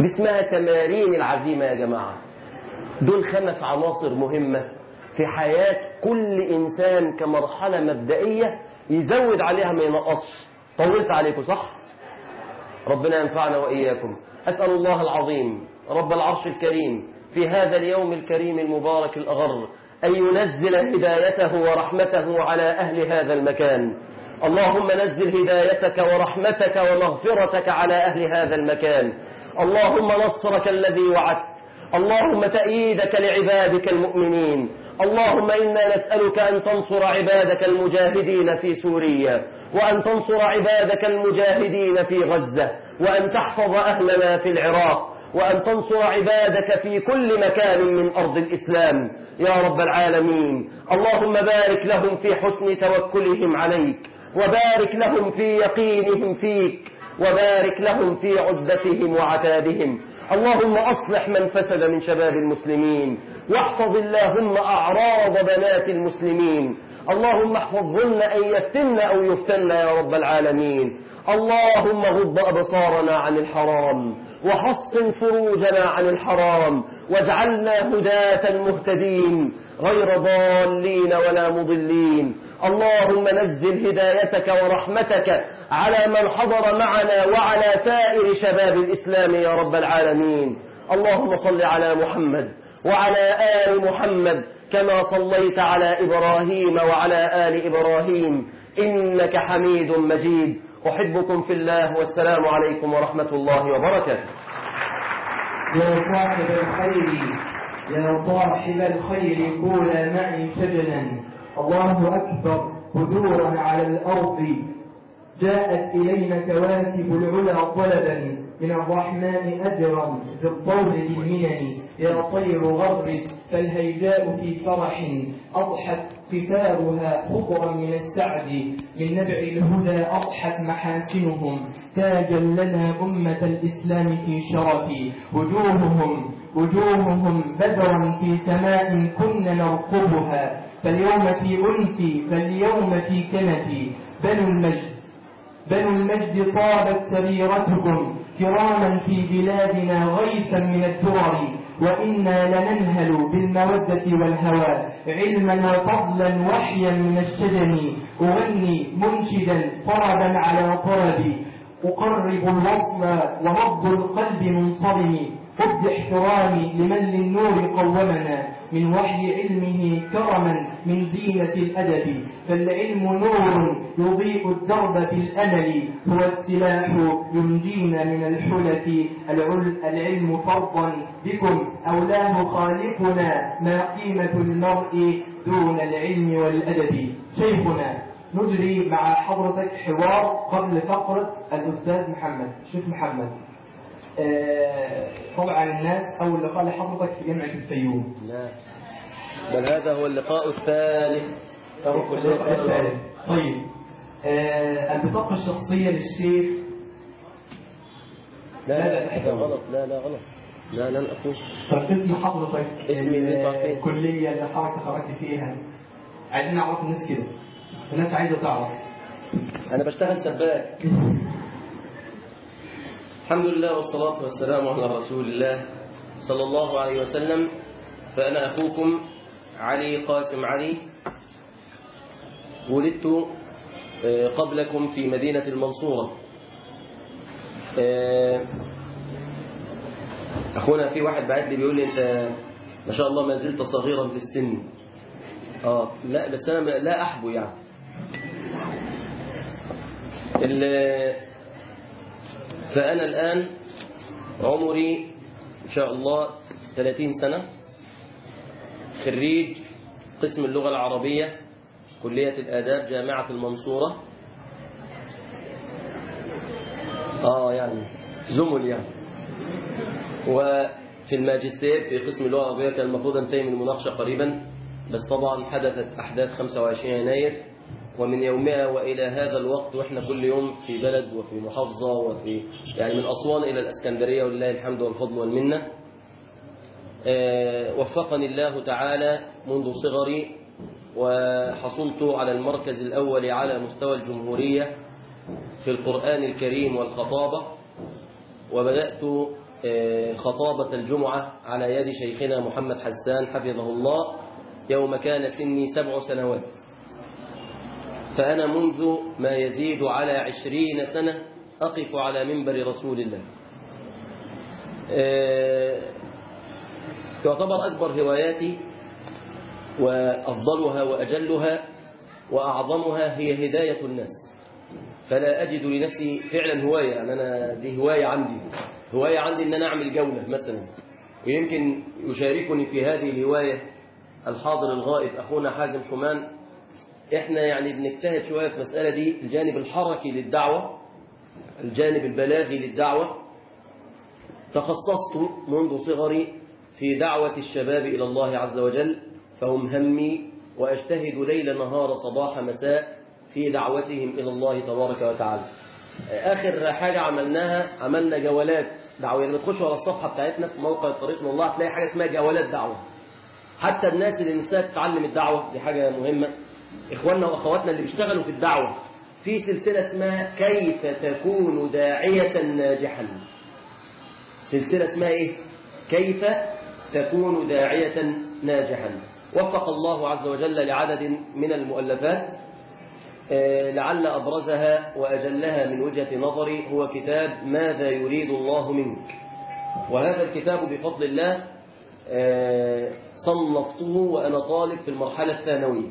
دي اسمها تمارين العزيمة يا جماعة دول خمس عناصر مهمة في حياة كل إنسان كمرحلة مبدئية يزود عليها ما ينقصش طولت عليكم صح؟ ربنا ينفعنا وإياكم أسأل الله العظيم رب العرش الكريم في هذا اليوم الكريم المبارك الأغر أن ينزل هدايته ورحمته على أهل هذا المكان اللهم نزل هدايتك ورحمتك ومغفرتك على أهل هذا المكان اللهم نصرك الذي وعدت اللهم تأييدك لعبادك المؤمنين اللهم إنا نسألك أن تنصر عبادك المجاهدين في سوريا وأن تنصر عبادك المجاهدين في غزة وأن تحفظ أهلنا في العراق وأن تنصر عبادك في كل مكان من أرض الإسلام يا رب العالمين اللهم بارك لهم في حسن توكلهم عليك وبارك لهم في يقينهم فيك وبارك لهم في عدتهم وعتادهم اللهم أصلح من فسد من شباب المسلمين واحفظ اللهم أعراض بنات المسلمين اللهم احفظهن أن يفتن أو يفتن يا رب العالمين اللهم غض أبصارنا عن الحرام وحصن فروجنا عن الحرام واجعلنا هداة مهتدين غير ضالين ولا مضلين اللهم نزل هدايتك ورحمتك على من حضر معنا وعلى سائر شباب الإسلام يا رب العالمين اللهم صل على محمد وعلى آل محمد كما صليت على إبراهيم وعلى آل إبراهيم إنك حميد مجيد أحبكم في الله والسلام عليكم ورحمة الله وبركاته يا صاحب الخير يا صاحب الخير كولا معي شجنا الله أكبر بدورا على الأرض جاءت إلينا كواكب العلا طلبا من الرحمن أجرا في الطول بالمنن يا طير غرب فالهيجاء في فرح أضحت قفارها خضرا من السعد من نبع الهدى أضحت محاسنهم تاجا لنا أمة الإسلام في شرف وجوههم وجوههم بدرا في سماء كنا نرقبها فاليوم في أنسي فاليوم في كنفي بنو المجد بنو المجد طابت سريرتكم كراما في بلادنا غيثا من الدرر وإنا لننهل بالمودة والهوى علما وفضلا وحيا من الشجن أغني منشدا طربا على طرب أقرب الوصل ورب القلب منصرم قد احترامي لمن للنور قومنا من وحي علمه كرما من زينة الأدب فالعلم نور يضيء الدرب بالأمل هو السلاح ينجينا من الحلف العل العلم فرضا بكم أولاه خالقنا ما قيمة المرء دون العلم والأدب شيخنا نجري مع حضرتك حوار قبل فقرة الأستاذ محمد شيخ محمد آه، طبعا الناس أول لقاء لحضرتك في جامعة الفيوم لا بل هذا هو اللقاء الثالث أو كلية الثالث طيب آه، البطاقة الشخصية للشيخ لا لا، لا لا، لا غلط لا لا غلط لا لن أقول طب اسم حضرتك اسمي اللي يطلع فين؟ الكلية اللي حضرتك خرجت فيها عايزين نعرف الناس كده الناس عايزة تعرف أنا بشتغل سباك الحمد لله والصلاة والسلام على رسول الله صلى الله عليه وسلم فأنا أخوكم علي قاسم علي ولدت آه، قبلكم في مدينة المنصورة آه، أخونا في واحد بعت لي بيقول لي أنت ما شاء الله ما زلت صغيرا في السن آه لا بس أنا لا أحبو يعني ال- فأنا الآن عمري إن شاء الله 30 سنة خريج قسم اللغة العربية كلية الآداب جامعة المنصورة آه يعني زمل يعني وفي الماجستير في قسم اللغة العربية كان المفروض انتهي من المناقشة قريبا بس طبعا حدثت أحداث 25 يناير ومن يومها وإلى هذا الوقت وإحنا كل يوم في بلد وفي محافظة وفي يعني من أسوان إلى الأسكندرية ولله الحمد والفضل والمنة آه، وفقني الله تعالى منذ صغري وحصلت على المركز الأول على مستوى الجمهورية في القرآن الكريم والخطابة وبدأت خطابة الجمعة على يد شيخنا محمد حسان حفظه الله يوم كان سني سبع سنوات فأنا منذ ما يزيد على عشرين سنة أقف على منبر رسول الله تعتبر أكبر هواياتي وأفضلها وأجلها وأعظمها هي هداية الناس فلا أجد لنفسي فعلا هواية يعني أنا دي هواية عندي هواية عندي أن أنا أعمل جولة مثلا ويمكن يشاركني في هذه الهواية الحاضر الغائب أخونا حازم شمان إحنا يعني بنجتهد شوية في المسألة دي الجانب الحركي للدعوة الجانب البلاغي للدعوة تخصصت منذ صغري في دعوة الشباب إلى الله عز وجل فهم همي وأجتهد ليل نهار صباح مساء في دعوتهم إلى الله تبارك وتعالى آخر حاجة عملناها عملنا جولات دعوية لما تخشوا على الصفحة بتاعتنا في موقع الطريق من الله هتلاقي حاجة اسمها جولات دعوة حتى الناس اللي نساها تتعلم الدعوة دي حاجة مهمة إخواننا وأخواتنا اللي بيشتغلوا في الدعوة في سلسلة اسمها كيف تكون داعية ناجحا سلسلة اسمها إيه؟ كيف تكون داعية ناجحا وفق الله عز وجل لعدد من المؤلفات لعل أبرزها وأجلها من وجهة نظري هو كتاب ماذا يريد الله منك وهذا الكتاب بفضل الله صنفته وأنا طالب في المرحلة الثانوية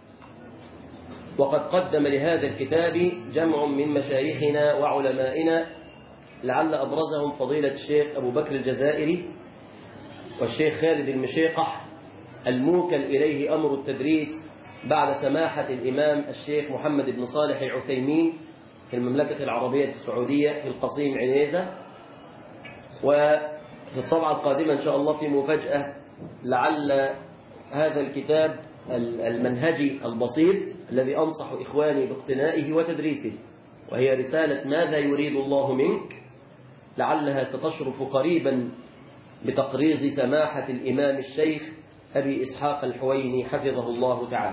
وقد قدم لهذا الكتاب جمع من مشايخنا وعلمائنا لعل أبرزهم فضيلة الشيخ أبو بكر الجزائري والشيخ خالد المشيقح الموكل إليه أمر التدريس بعد سماحة الإمام الشيخ محمد بن صالح العثيمين في المملكة العربية السعودية في القصيم عنيزة وفي الطبعة القادمة إن شاء الله في مفاجأة لعل هذا الكتاب المنهجي البسيط الذي أنصح إخواني باقتنائه وتدريسه وهي رسالة ماذا يريد الله منك لعلها ستشرف قريبا بتقريض سماحة الإمام الشيخ أبي إسحاق الحويني حفظه الله تعالى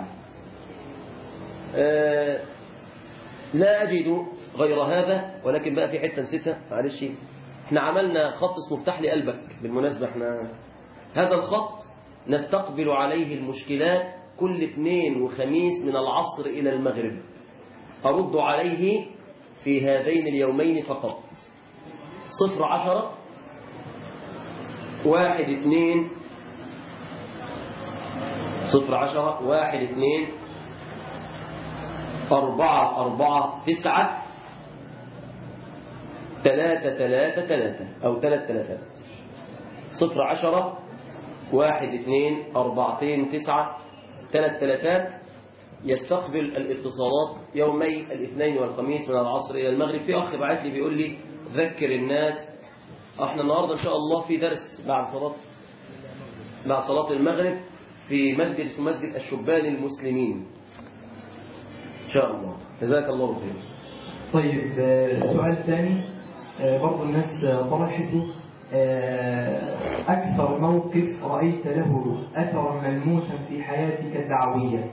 أه لا أجد غير هذا ولكن بقى في حتة نسيتها معلش احنا عملنا خط اسمه افتح لي قلبك بالمناسبة احنا هذا الخط نستقبل عليه المشكلات كل اثنين وخميس من العصر إلى المغرب أرد عليه في هذين اليومين فقط صفر عشرة واحد اثنين صفر عشرة واحد اثنين أربعة أربعة تسعة ثلاثة ثلاثة ثلاثة أو ثلاث ثلاثات صفر عشرة واحد اثنين أربعتين تسعة ثلاث ثلاثات يستقبل الاتصالات يومي الاثنين والخميس من العصر إلى المغرب في أخ بعت لي بيقول لي ذكر الناس احنا النهاردة إن شاء الله في درس بعد صلاة بعد صلاة المغرب في مسجد اسمه مسجد الشبان المسلمين إن شاء الله جزاك الله خير طيب سؤال ثاني برضو الناس طرحته أكثر موقف رأيت له أثرا ملموسا في حياتك الدعوية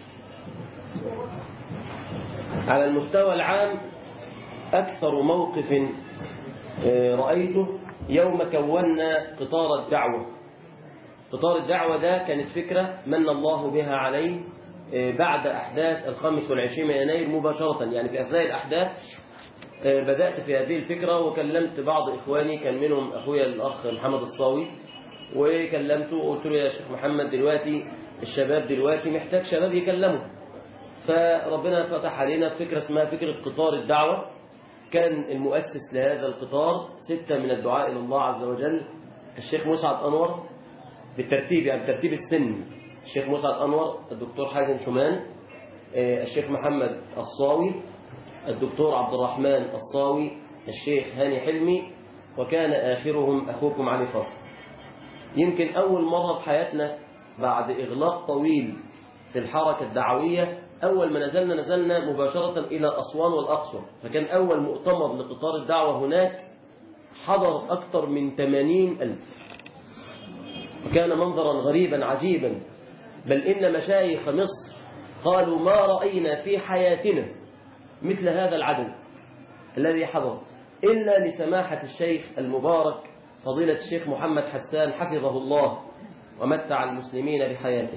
على المستوى العام أكثر موقف رأيته يوم كونا قطار الدعوة قطار الدعوة ده كانت فكرة من الله بها عليه بعد أحداث الخامس والعشرين من يناير مباشرة يعني في أثناء الأحداث بدأت في هذه الفكرة وكلمت بعض إخواني كان منهم أخويا الأخ محمد الصاوي وكلمته وقلت له يا شيخ محمد دلوقتي الشباب دلوقتي محتاج شباب يكلموا فربنا فتح علينا فكرة اسمها فكرة قطار الدعوة كان المؤسس لهذا القطار ستة من الدعاء إلى الله عز وجل الشيخ مسعد أنور بالترتيب يعني بترتيب السن الشيخ مسعد أنور الدكتور حازم شمان الشيخ محمد الصاوي الدكتور عبد الرحمن الصاوي الشيخ هاني حلمي وكان آخرهم أخوكم علي فصل يمكن أول مرة في حياتنا بعد إغلاق طويل في الحركة الدعوية أول ما نزلنا نزلنا مباشرة إلى أسوان والأقصر فكان أول مؤتمر لقطار الدعوة هناك حضر أكثر من 80 ألف وكان منظرا غريبا عجيبا بل إن مشايخ مصر قالوا ما رأينا في حياتنا مثل هذا العدد الذي حضر إلا لسماحة الشيخ المبارك فضيلة الشيخ محمد حسان حفظه الله ومتع المسلمين بحياته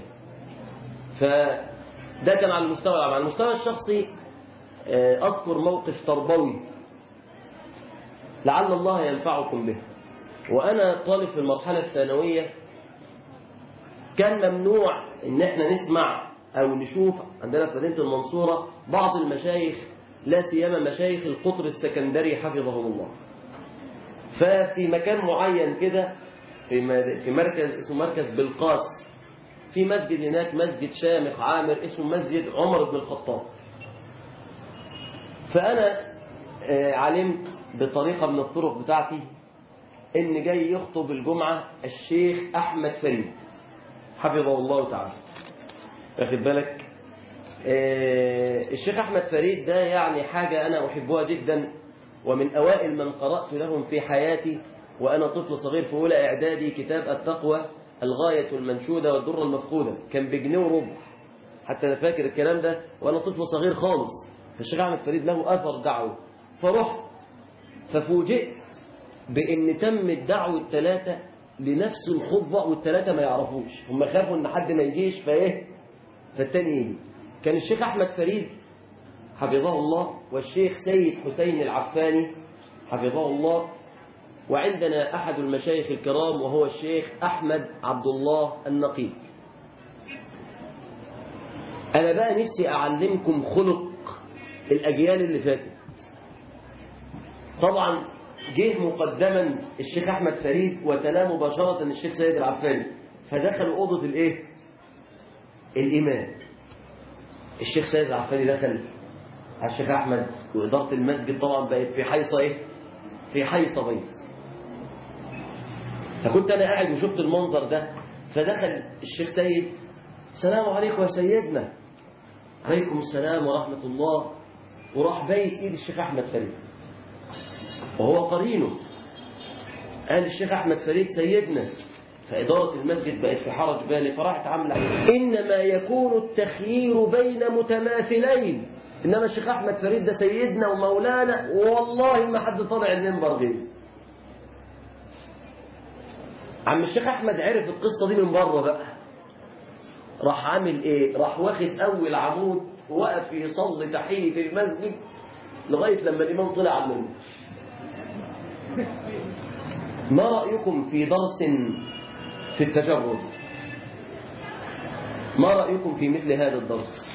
فده كان على المستوى العام على المستوى الشخصي آه، أذكر موقف تربوي لعل الله ينفعكم به وأنا طالب في المرحلة الثانوية كان ممنوع ان احنا نسمع او نشوف عندنا في مدينه المنصوره بعض المشايخ لا سيما مشايخ القطر السكندري حفظهم الله ففي مكان معين كده في م- في مركز اسمه مركز بلقاس في مسجد هناك مسجد شامخ عامر اسمه مسجد عمر بن الخطاب فانا آه، علمت بطريقه من الطرق بتاعتي ان جاي يخطب الجمعه الشيخ احمد فريد حفظه الله تعالى واخد بالك آه، الشيخ أحمد فريد ده يعني حاجة أنا أحبها جدا ومن أوائل من قرأت لهم في حياتي وأنا طفل صغير في أولى إعدادي كتاب التقوى الغاية المنشودة والدرة المفقودة كان بجنيه وربع حتى أنا فاكر الكلام ده وأنا طفل صغير خالص فالشيخ أحمد فريد له أثر دعوة فرحت ففوجئت بأن تم الدعوة الثلاثة لنفس الخطبة والثلاثة ما يعرفوش هم خافوا ان حد ما يجيش فايه فالتاني يجي كان الشيخ احمد فريد حفظه الله والشيخ سيد حسين العفاني حفظه الله وعندنا احد المشايخ الكرام وهو الشيخ احمد عبد الله النقيب انا بقى نفسي اعلمكم خلق الاجيال اللي فاتت طبعا جه مقدما الشيخ احمد فريد وتلا مباشره الشيخ سيد العفاني فدخلوا اوضه الايه الامام الشيخ سيد العفاني دخل على الشيخ احمد واداره المسجد طبعا بقت في حيصه ايه في حيصه بيض فكنت انا قاعد وشفت المنظر ده فدخل الشيخ سيد السلام عليكم يا سيدنا عليكم السلام ورحمه الله وراح بايس ايد الشيخ احمد فريد وهو قرينه قال الشيخ أحمد فريد سيدنا فإدارة المسجد بقت في حرج بالي فراحت عاملة إنما يكون التخيير بين متماثلين إنما الشيخ أحمد فريد ده سيدنا ومولانا والله ما حد طالع المنبر غيره عم الشيخ أحمد عرف القصة دي من بره بقى راح عامل إيه راح واخد أول عمود ووقف يصلي تحية في المسجد لغاية لما الإمام طلع على المنبر ما رأيكم في درس في التجرد ما رأيكم في مثل هذا الدرس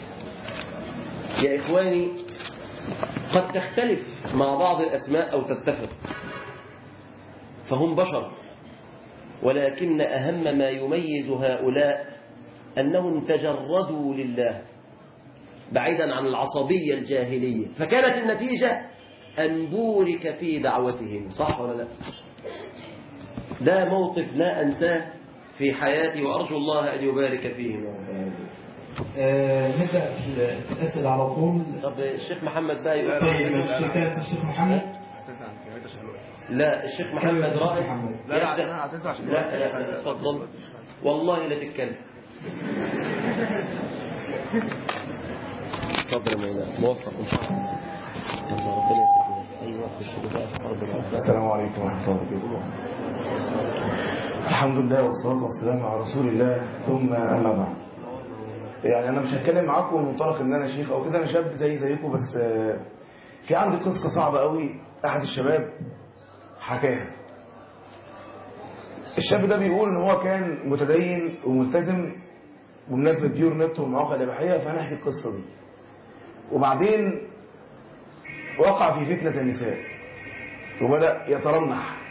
يا إخواني قد تختلف مع بعض الأسماء أو تتفق فهم بشر ولكن أهم ما يميز هؤلاء أنهم تجردوا لله بعيدا عن العصبية الجاهلية فكانت النتيجة أن بورك في دعوتهم صح ولا لا ده موقف لا أنساه في حياتي وأرجو الله أن يبارك فيهم يا رب العالمين. آه، نبدأ في الأسئلة على طول طب الشيخ محمد بقى يقول طيب شكاية الشيخ محمد لا الشيخ محمد الشيخ رائع محمد. لا لا يبدأ. انا هتسع عشان لا لا اتفضل والله لا تتكلم اتفضل يا مولانا موفق ان شاء الله يلا ربنا يسعدك ايوه خش بقى في ارض العافيه السلام عليكم ورحمة الله وبركاته الحمد لله والصلاة والسلام على رسول الله ثم أما بعد يعني أنا مش هتكلم معاكم من منطلق إن أنا شيخ أو كده أنا شاب زي زيكم بس آه، في عندي قصة صعبة قوي أحد الشباب حكاها الشاب ده بيقول إن هو كان متدين وملتزم بمناسبة ديور نت والمواقع الإباحية فهنحكي القصة دي وبعدين وقع في فتنة النساء وبدأ يترنح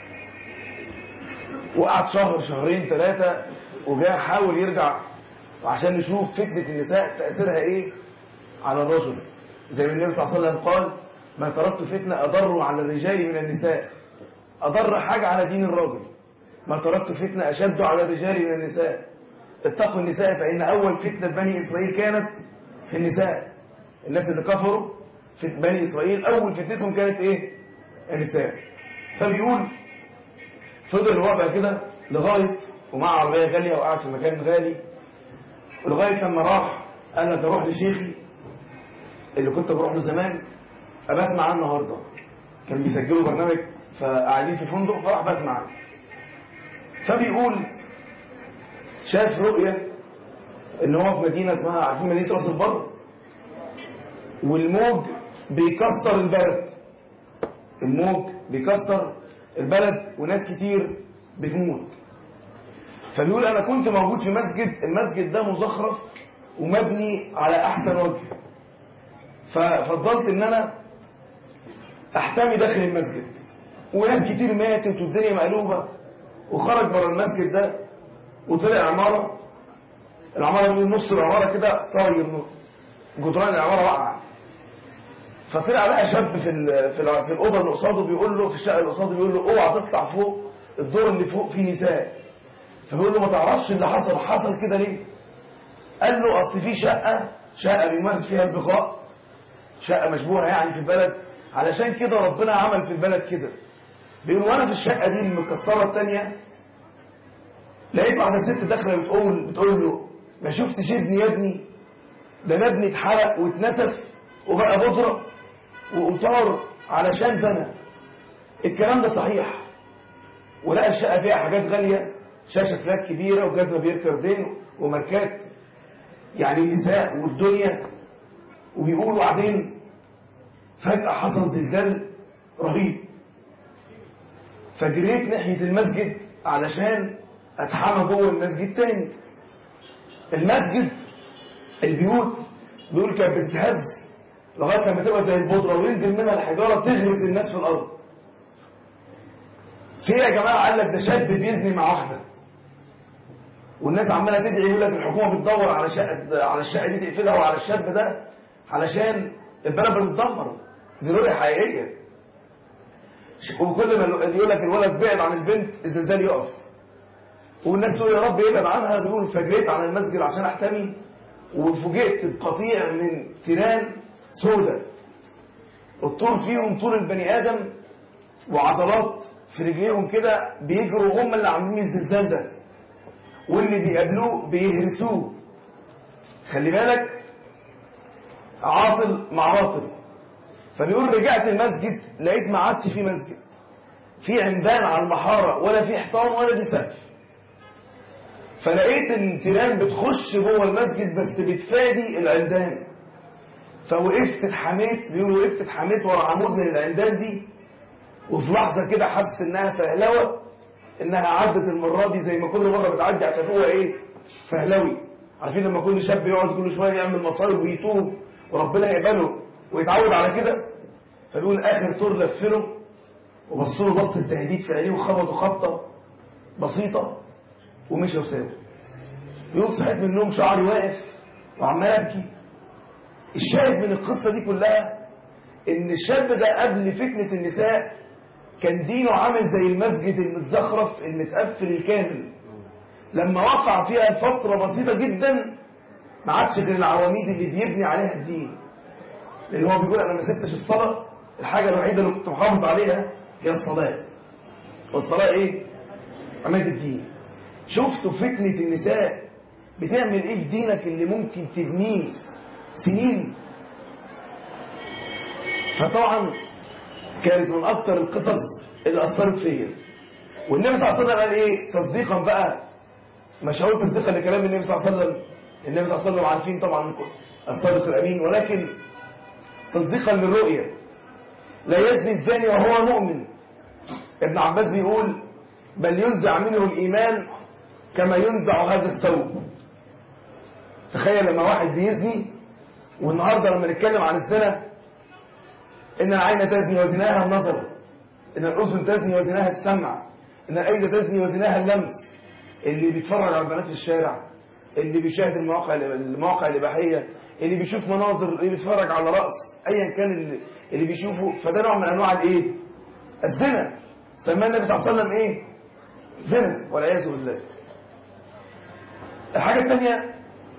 وقعد شهر شهرين ثلاثة وجاء حاول يرجع عشان نشوف فتنة النساء تأثيرها ايه على الرجل زي ما النبي صلى الله عليه وسلم قال ما تركت فتنة أضر على الرجال من النساء أضر حاجة على دين الراجل ما تركت فتنة أشد على الرجال من النساء اتقوا النساء فإن أول فتنة بني إسرائيل كانت في النساء الناس اللي كفروا في بني إسرائيل أول فتنتهم كانت إيه النساء فبيقول فضل الوضع كده لغاية ومع عربية غالية وقعد في مكان غالي لغاية لما راح قال لك اروح لشيخي اللي كنت بروح له زمان ابات معاه النهارده كان بيسجلوا برنامج فقاعدين في فندق فراح بات معاه فبيقول شاف رؤية ان هو في مدينة اسمها عارفين مدينة راس البر والموج بيكسر البلد الموج بيكسر البلد وناس كتير بتموت فبيقول انا كنت موجود في مسجد المسجد ده مزخرف ومبني على احسن وجه ففضلت ان انا احتمي داخل المسجد وناس كتير ماتت والدنيا مقلوبة وخرج بره المسجد ده وطلع عمارة العمارة دي نص العمارة كده طاير جدران العمارة وقع فطلع لقى شاب في ال في, ال في الأوضة اللي قصاده بيقول له في الشقة اللي قصاده بيقول له اوعى تطلع فوق الدور اللي فوق فيه نساء فبيقول له ما تعرفش اللي حصل حصل كده ليه قال له اصل في شقة شقة بيمارس فيها البغاء شقة مشبوهة يعني في البلد علشان كده ربنا عمل في البلد كده بيقول وانا في الشقة دي المكسرة التانية لقيت واحدة ست داخلة بتقول بتقول له ما شفتش ابني يا ابني ده انا ابني اتحرق واتنسف وبقى بودرة وطار علشان زنا الكلام ده صحيح ولقى الشقة فيها حاجات غالية شاشة فلات كبيرة وجزمة بيركردين وماركات يعني نساء والدنيا وبيقول وبعدين فجأة حصل زلزال رهيب فجريت ناحية المسجد علشان اتحمى جوه المسجد تاني المسجد البيوت بيقول كانت بتتهز لغايه لما تبقى زي البودره وينزل منها الحجاره تغرز الناس في الارض في يا جماعه قال لك ده شاب بيزني مع واحده والناس عماله تدعي يقول لك الحكومه بتدور على شقه على الشقه دي تقفلها وعلى الشاب ده علشان البلد بتتدمر دي رؤيه حقيقيه وكل ما يقول لك الولد بعد عن البنت الزلزال يقف والناس تقول يا رب يبعد عنها بيقول فجريت عن المسجد عشان احتمي وفوجئت بقطيع من تيران سودة الطول فيهم طول البني ادم وعضلات في رجليهم كده بيجروا هم اللي عاملين الزلزال ده واللي بيقابلوه بيهرسوه خلي بالك عاطل مع باطل فبيقول رجعت المسجد لقيت ما عادش في مسجد في عمدان على المحارة ولا في حيطان ولا في سقف فلقيت التيران بتخش جوه المسجد بس بتفادي العمدان فوقفت اتحميت بيقول وقفت اتحميت ورا عمود من العمدان دي وفي لحظة كده حاسس انها فهلوة انها عدت المرة دي زي ما كل مرة بتعدي عشان هو ايه فهلوي عارفين لما كل شاب يقعد كل شوية يعمل مصايب ويتوب وربنا يقبله ويتعود على كده فبيقول اخر طور لفله وبصوا له بص التهديد في عينيه وخبطوا خبطة بسيطة ومشى وسابه يقول صحيت من النوم شعري واقف وعمال ابكي الشاهد من القصة دي كلها ان الشاب ده قبل فتنة النساء كان دينه عامل زي المسجد المتزخرف المتقفل الكامل لما وقع فيها فترة بسيطة جدا ما عادش غير العواميد اللي بيبني عليها الدين لان هو بيقول انا ما سبتش الصلاة الحاجة الوحيدة اللي كنت محافظ عليها هي الصلاة والصلاة ايه عماد الدين شفتوا فتنة النساء بتعمل ايه في دينك اللي ممكن تبنيه سنين فطبعا كانت من اكتر القصص اللي اثرت فيا والنبي صلى الله عليه وسلم قال ايه تصديقا بقى مش هقول تصديقا لكلام النبي صلى الله عليه وسلم النبي صلى الله عليه وسلم عارفين طبعا الصادق الامين ولكن تصديقا للرؤيا لا يزني الزاني وهو مؤمن ابن عباس بيقول بل ينزع منه الإيمان كما ينزع هذا الثوب تخيل لما واحد بيزني والنهاردة لما نتكلم عن الزنا إن العين تزني وزناها النظر إن الأذن تزني وزناها السمع إن الأيدة تزني وزناها اللمس اللي بيتفرج على البنات في الشارع اللي بيشاهد المواقع المواقع الإباحية اللي بيشوف مناظر اللي بيتفرج على رأس أيا كان اللي, اللي بيشوفه فده نوع من أنواع الإيه الزنا سماه النبي صلى الله عليه وسلم إيه زنا والعياذ بالله الحاجة الثانية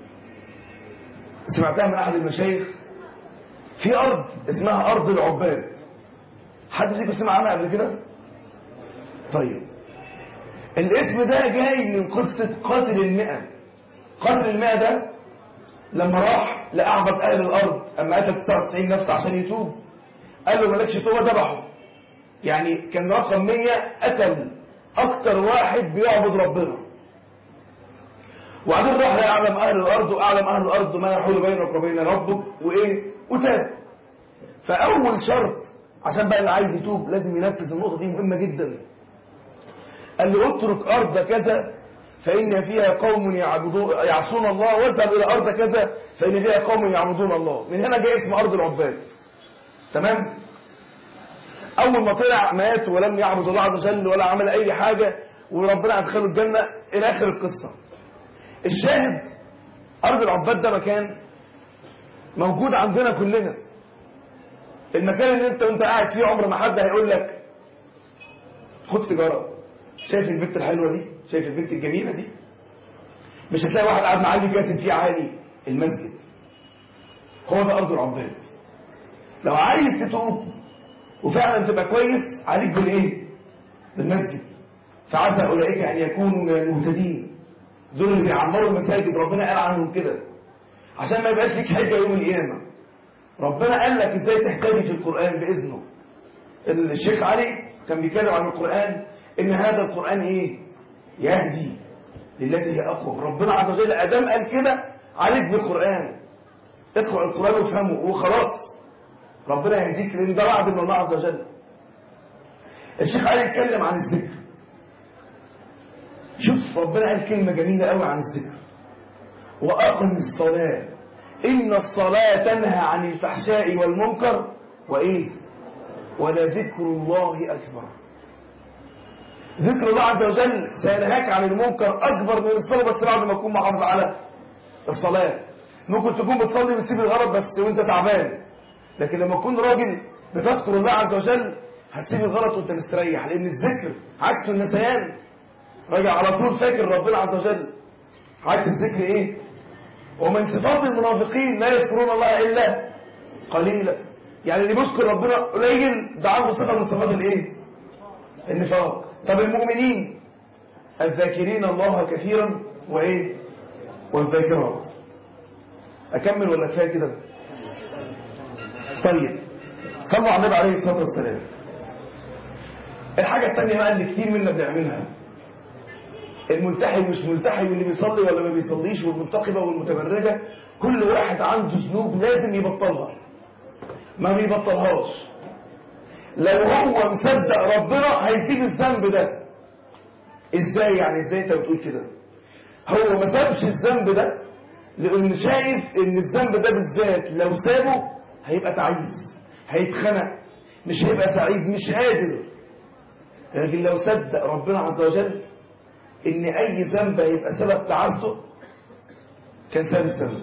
سمعتها من أحد المشايخ في أرض اسمها أرض العباد حد فيكم سمع عنها قبل كده طيب الاسم ده جاي من قصة قاتل المئة قاتل المئة ده لما راح لأعبد أهل الأرض أما قتل 99 نفس عشان يتوب قال له مالكش توبة ذبحه يعني كان رقم 100 قتل اكتر واحد بيعبد ربنا وبعدين راح لأعلم أهل الأرض وأعلم أهل الأرض ما يحول بينك وبين ربك وإيه وتاب فأول شرط عشان بقى اللي عايز يتوب لازم ينفذ النقطة دي مهمة جدا قال له اترك أرض كذا فإن فيها قوم يعبدون يعصون الله واذهب إلى أرض كذا فإن فيها قوم يعبدون الله من هنا جاء اسم أرض العباد تمام أول ما طلع مات ولم يعبد الله عز وجل ولا عمل أي حاجة وربنا أدخله الجنة إلى آخر القصة الشاهد أرض العباد ده مكان موجود عندنا كلنا المكان اللي انت وانت قاعد فيه عمر ما حد هيقول لك خد سيجاره شايف البنت الحلوه دي شايف البنت الجميله دي مش هتلاقي واحد قاعد معلي جاسد فيه عالي المسجد هو ده ارض العباد لو عايز تتوب وفعلا تبقى كويس عليك بالايه بالمسجد فعسى اولئك ان يكونوا من المهتدين دول اللي بيعمروا المساجد ربنا قال عنهم كده عشان ما يبقاش ليك حجه يوم القيامه ربنا قال لك ازاي تهتدي في القرآن بإذنه الشيخ علي كان بيتكلم عن القرآن ان هذا القرآن ايه يهدي للتي هي اقوم ربنا عز وجل ادام قال كده عليك بالقرآن اقرأ القرآن وافهمه وخلاص ربنا يهديك لان ده وعد من الله عز وجل الشيخ علي اتكلم عن الذكر شوف ربنا قال كلمة جميلة قوي عن الذكر وأقم الصلاة إن الصلاة تنهى عن الفحشاء والمنكر وإيه ولذكر الله أكبر ذكر الله عز وجل سينهاك عن المنكر أكبر من الصلاة بس بعد ما تكون محافظ على الصلاة ممكن تكون بتصلي وتسيب الغلط بس وانت تعبان لكن لما تكون راجل بتذكر الله عز وجل هتسيب الغلط وانت مستريح لأن الذكر عكس النسيان راجع على طول فاكر ربنا عز وجل عكس الذكر ايه ومن صفات المنافقين لا يذكرون الله إلا قليلا يعني اللي بيذكر ربنا قليل ده عنده صفة من صفات الايه النفاق طب المؤمنين الذاكرين الله كثيرا وايه والذاكرات اكمل ولا كفايه كده طيب صلوا على النبي عليه الصلاه والسلام الحاجه الثانيه بقى اللي كتير منا بنعملها الملتحي مش ملتحي واللي بيصلي ولا ما بيصليش والمنتقبة والمتبرجة كل واحد عنده ذنوب لازم يبطلها ما بيبطلهاش لو هو مصدق ربنا هيسيب الذنب ده ازاي يعني ازاي انت بتقول كده هو ما سابش الذنب ده لان شايف ان الذنب ده بالذات لو سابه هيبقى تعيس هيتخنق مش هيبقى سعيد مش قادر لكن لو صدق ربنا عز وجل ان اي ذنب هيبقى سبب تعسه كان سبب الذنب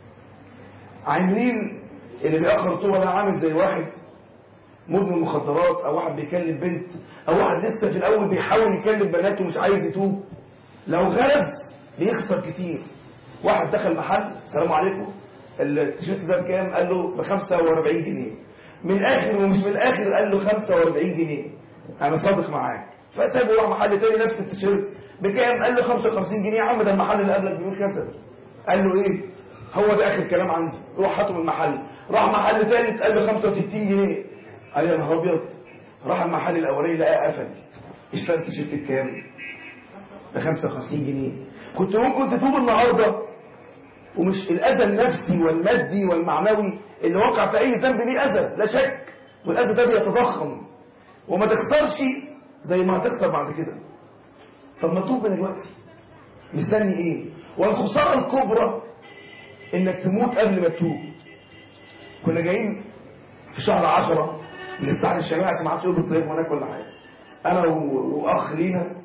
عاملين اللي بيأخر طول ده عامل زي واحد مدمن مخدرات او واحد بيكلم بنت او واحد لسه في الاول بيحاول يكلم بناته ومش عايز يتوب لو غلب بيخسر كتير واحد دخل محل السلام عليكم التيشيرت ده بكام قال له ب 45 جنيه من الاخر ومش من الاخر قال له 45 جنيه انا صادق معاك فسابه راح محل تاني نفس التيشيرت بكام قال له 55 جنيه يا عم ده المحل اللي قبلك بيقول كذا قال له ايه هو ده اخر كلام عندي روح هاته من المحل راح محل ثالث قال له 65 جنيه قال يا نهار ابيض راح المحل الاولاني لقاه قفل اشترى التيشيرت بكام ب 55 جنيه كنت ممكن تتوب النهارده ومش الاذى النفسي والمادي والمعنوي اللي وقع في اي ذنب ليه اذى لا شك والاذى ده بيتضخم وما تخسرش زي ما هتخسر بعد كده طب ما توب من الوقت مستني ايه والخساره الكبرى انك تموت قبل ما تتوب كنا جايين في شهر عشرة من الساحل الشمالي عشان ما حدش يقول بالصيف هناك ولا حاجه انا و- واخ لينا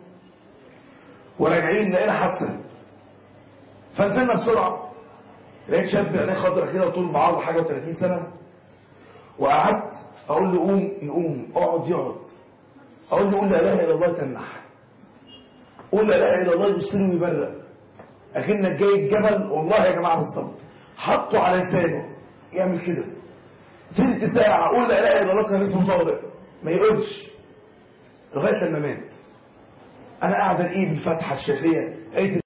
وراجعين لقينا حادثه فنزلنا بسرعه لقيت شاب عينيه خضرا كده وطول بعرض حاجه و30 سنه وقعدت اقول له قوم يقوم اقعد يقعد اقول له قول لا اله الا الله تنح قول لا اله الا الله يبص لي ويبرق اكنك جاي الجبل والله يا جماعه بالظبط حطه على لسانه يعمل كده تلت ساعه قول لا اله الا الله كان اسمه طارق ما يقولش لغايه لما مات انا قاعد الاقيه بالفتحه الشافيه ايه